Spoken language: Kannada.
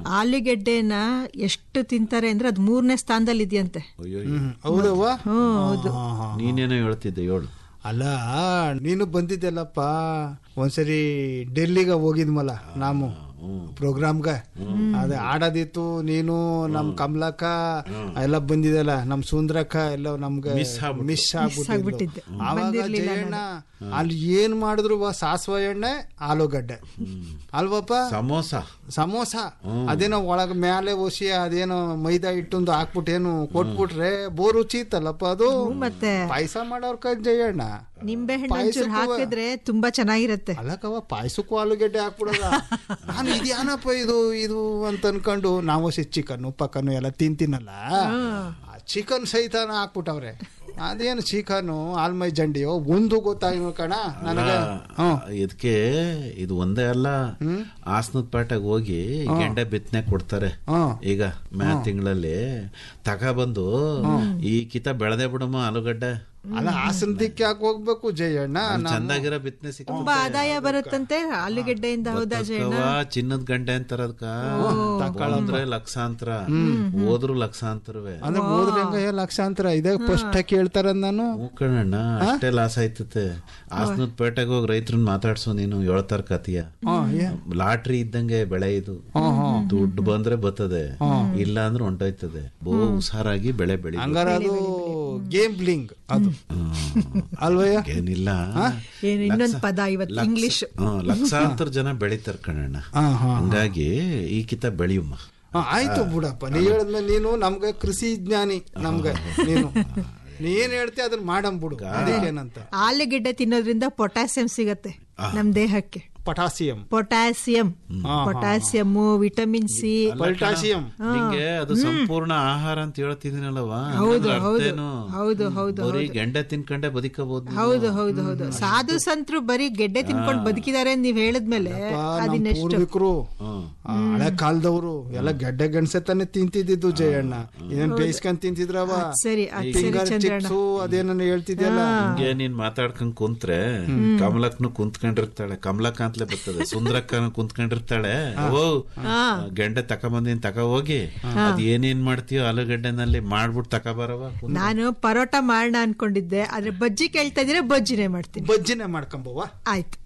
ಆಲೂಗೆಡ್ಡೆನ ಎಷ್ಟು ತಿಂತಾರೆ ಅಂದ್ರೆ ಅದು ಮೂರನೇ ಸ್ಥಾನದಲ್ಲಿ ಇದೆಯಂತೆ ಅಯ್ಯೋ ಹೌದವ್ವ ಹ್ಮ್ ಹೌದು ನೀನೇನೋ ಹೇಳ್ತಿದ್ದೆ ಹೇಳು ಅಲ್ಲ ನೀನು ಬಂದಿದ್ದೆಲ್ಲಪ್ಪ ಒಂದ್ಸರಿ ಡೆಲ್ಲಿಗೆ ಹೋಗಿದ್ಮಲ್ಲ ನಾವು ಪ್ರೋಗ್ರಾಮ್ಗೆ ಅದೇ ಆಡೋದಿತ್ತು ನೀನು ನಮ್ ಕಮಲಕ್ಕ ಎಲ್ಲ ಬಂದಿದೆಲ್ಲ ನಮ್ ಸುಂದ್ರಕ್ಕ ಎಲ್ಲ ನಮ್ಗೆ Miss ಆಗ್ಬಿಟ್ಟು. ಮಿಸ್ ಆಗ್ಬಿಟ್ಟಿದ್ಲು ಆಗ್ಬಿಟ್ಟಿದ್ದೆ. ಆವಾಗ ಬಂದಿರ್ಲಿಲ್ಲ ಜಯಣ್ಣ ಅಲ್ಲಿ ಏನ್ ಮಾಡಿದ್ರು ವಾ ಸಾಸಿವೆ ಎಣ್ಣೆ ಆಲೂಗಡ್ಡೆ ಅಲ್ವಪ್ಪ ಸಮೋಸ ಸಮೋಸ ಅದೇನೋ ಒಳಗ ಮ್ಯಾಲೆ ಒಸಿ ಅದೇನೋ ಮೈದಾ ಹಿಟ್ಟೊಂದು ಹಾಕ್ಬಿಟ್ಟೇನು ಕೊಟ್ಬಿಟ್ರೆ ಬೋರ್ ರುಚಿ ಇತ್ತಲ್ಲಪ್ಪ ಅದು ಮತ್ತೆ ಪಾಯಸ ಮಾಡೋರ್ ಕೈ ಜಯಣ್ಣ ನಿಂಬೆ ಹಣ್ಣು ಒಂಚೂರು ಪಾಯ್ಸಕ್ಕೂ- ಹಾಕಿದ್ರೆ ತುಂಬಾ ಚೆನ್ನಾಗಿರತ್ತೆ ಅಲ್ಲಕ್ಕವ ಪಾಯಸಕ್ಕೂ ಆಲೂಗೆಡ್ಡೆ ಹಾಕ್ಬಿಡೋದ ನಾನು ಇದ್ಯಾನಪ್ಪ ಇದು ಇದು ಅಂತ ಅನ್ಕೊಂಡು ನಾವು ಸಿ ಚಿಕನ್ ಪಕ್ಕನ್ನು ಎಲ್ಲ ತಿಂತೀನಲ್ಲ ಚಿಕನ್ ಸಹಿತನ ಹಾಕ್ಬಿಟ್ಟವ್ರೆ ಅದೇನು ಚಿಕನ್ ಆಲ್ಮೈ ಜಂಡಿಯೋ ಒಂದು ಗೊತ್ತಾಗಿನ ಕಣ ನನಗೆ ಹ್ಮ್ ಇದಕ್ಕೆ ಇದು ಒಂದೇ ಅಲ್ಲ ಹಾಸನದ ಪೇಟೆಗೆ ಹೋಗಿ ಗೆಂಡೆ ಬಿತ್ತನೆ ಕೊಡ್ತಾರೆ ಹ್ಮ್. ಈಗ ಮೇ ತಿಂಗಳಲ್ಲಿ ತಗೊಬಂದು ಈ ಕಿತ ಬೆಳೆದೇ ಬಿಡಮ್ಮ ಆಲೂಗಡ್ಡೆ ಅಲ್ಲ ಹಾಸನ ದಿಕ್ಕೆ ಯಾಕೆ ಹೋಗ್ಬೇಕು ಜಯಣ್ಣ ಅಲ್ಲಿ ನಾವು- ಚಂದಾಗಿರೋ ಬಿತ್ತನೆ ತುಂಬಾ ಆದಾಯ ಬರುತ್ತಂತೆ ಆಲೂಗೆಡ್ಡೆಯಿಂದ ಹೌದಾ ಜಯಣ್ಣ ಚಿನ್ನದ ಗಂಟೆ ಅಂತಾರ ಅದಕ್ಕ ತಗೊಳಂದ್ರೆ ಲಕ್ಷಾಂತರ ಹೋದ್ರು ಲಕ್ಷಾಂತರವೇ ಅಂದ್ರೆ ಹೋದ್ರೆ ಹೆಂಗ ಲಕ್ಷಾಂತರ ಇದೆ ಫಸ್ಟ್ ಕೇಳ್ತಾರ ನಾನು ಮೂಕಣ್ಣಣ್ಣ ಅಷ್ಟೇ ಲಾಸ್ ಆಯ್ತತೆ ಹಾಸನದ ಪೇಟೆಗೆ ಹೋಗಿ ರೈತರನ್ನ ಮಾತಾಡ್ಸೋ ನೀನು ಹೇಳ್ತಾರ ಕತಿಯ ಲಾಟ್ರಿ ಇದ್ದಂಗೆ ಬೆಳೆ ಇದು ದುಡ್ಡು ಬಂದ್ರೆ ಬರ್ತದೆ ಇಲ್ಲ ಅಂದ್ರೆ ಹೊಂಟೋಯ್ತದೆ ಬಹು ಹುಷಾರಾಗಿ ಬೆಳೆ ಬೆಳಿ ಹಂಗಾರ ಅದು ಗೇಮ್ಲಿಂಗ್ ಅದು ಅಲ್ವಯ್ಯ ಏನಿಲ್ಲ ಏನು ಇನ್ನೊಂದು ಪದ ಇವತ್ತು ಲಕ್ಷ- ಇಂಗ್ಲಿಷ್ ಹ್ಮ್, ಲಕ್ಷಾಂತರ ಜನ ಬೆಳಿತಾರ ಕಣಣ್ಣ ಹಾ, ಹಾ. ಹಂಗಾಗಿ ಈ ಕಿತ ಬೆಳೆಯುಮ್ಮ ಹಾ, ಆಯ್ತು ಬಿಡಪ್ಪ ನೀ ಹೇಳಿದ್ಮೇಲೆ ನೀನು ನಮ್ಗೆ ಕೃಷಿ ಜ್ಞಾನಿ ನಮ್ಗೆ ನೀನು ನೀ ಏನ್ ಹೇಳ್ತಿ ಅದನ್ನ ಮಾಡಂಬಿಡು ಅದಕ್ಕೇನಂತ ಆಲೂಗೆಡ್ಡೆ ತಿನ್ನೋದ್ರಿಂದ ಪೊಟ್ಯಾಸಿಯಂ ಸಿಗತ್ತೆ ನಮ್ ದೇಹಕ್ಕೆ potassium potassium potassium vitamin C potassium ನಿಂಗೆ ಅದು ಸಂಪೂರ್ಣ ಆಹಾರ ಅಂತ ಹೇಳ್ತಿದ್ದೀನಲ್ಲವಾ ಹೌದು, ಅದ್ರ ಹೌದು. ಅರ್ಥೇನು? ಹೌದು, ಹೌದು, ಬರೀ ಗೆಂಡೆ ತಿನ್ಕಂಡೆ ಬದುಕಬಹುದು ನೀನು. ಹೌದು ಹೌದು ಹೌದು ಸಾಧು ಸಂತರು ಬರೀ ಗೆಡ್ಡೆ ತಿನ್ಕೊಂಡು ಬದುಕಿದ್ದಾರೆ ಅಂತ ನೀವ್ ಹೇಳಿದ್ಮೇಲೆ ನಮ್ಮ ಅದಿನ್ನೆಷ್ಟು ಪೂರ್ವಿಕರು ಹ್ಮ್. ಆ, ಹಳೆ ಕಾಲದವರು ಎಲ್ಲ ಗೆಡ್ಡೆ ಗೆಣಸೆ ತಾನೆ ತಿಂತಿದ್ದು ಜಯಣ್ಣ ಏನ್ ಬೇಯಿಸ್ಕೊಂಡ್ ತಿಂತಿದ್ರವ ಸರಿ ಅದ್ ಸರಿ ಫಿಂಗರ್ ಚಂದ್ರಣ್ಣ ಚಿಪ್ಸು ಅದೇನ ಹೇಳ್ತಿದ್ಯಲ್ಲ ಹಿಂಗೆ ನೀನ್ ಮಾತಾಡ್ಕೊಂಡ್ ಕುಂತ್ರೆ ಕಮಲಕ್ನು ಕುಂತ್ಕೊಂಡಿರ್ತಾಳೆ ಕಮಲಕ್ಕ ಅಂತಲೇ ಬರ್ತದೆ ಸುಂದರಕ್ಕನು ಕುಂತ್ಕೊಂಡಿರ್ತಾಳೆ ಓ ಗೆಂಡೆ ತಕೊಂಬಂದಿನ್ ತಕ ಹೋಗಿ ಅದ್ ಏನೇನ್ ಮಾಡ್ತೀಯೋ ಆಲೂಗಡ್ಡೆನಲ್ಲಿ ಮಾಡ್ಬಿಟ್ಟು ತಕ ಬರವ ನಾನು ಪರೋಟ ಮಾಡೋಣ ಅನ್ಕೊಂಡಿದ್ದೆ ಆದ್ರೆ ಬಜ್ಜಿ ಕೇಳ್ತಾ ಇದ್ರೆ ಬಜ್ಜಿನೇ ಮಾಡ್ತೀನಿ ಬಜ್ಜಿನೇ ಮಾಡ್ಕೊಂಬವ್ವ ಆಯ್ತು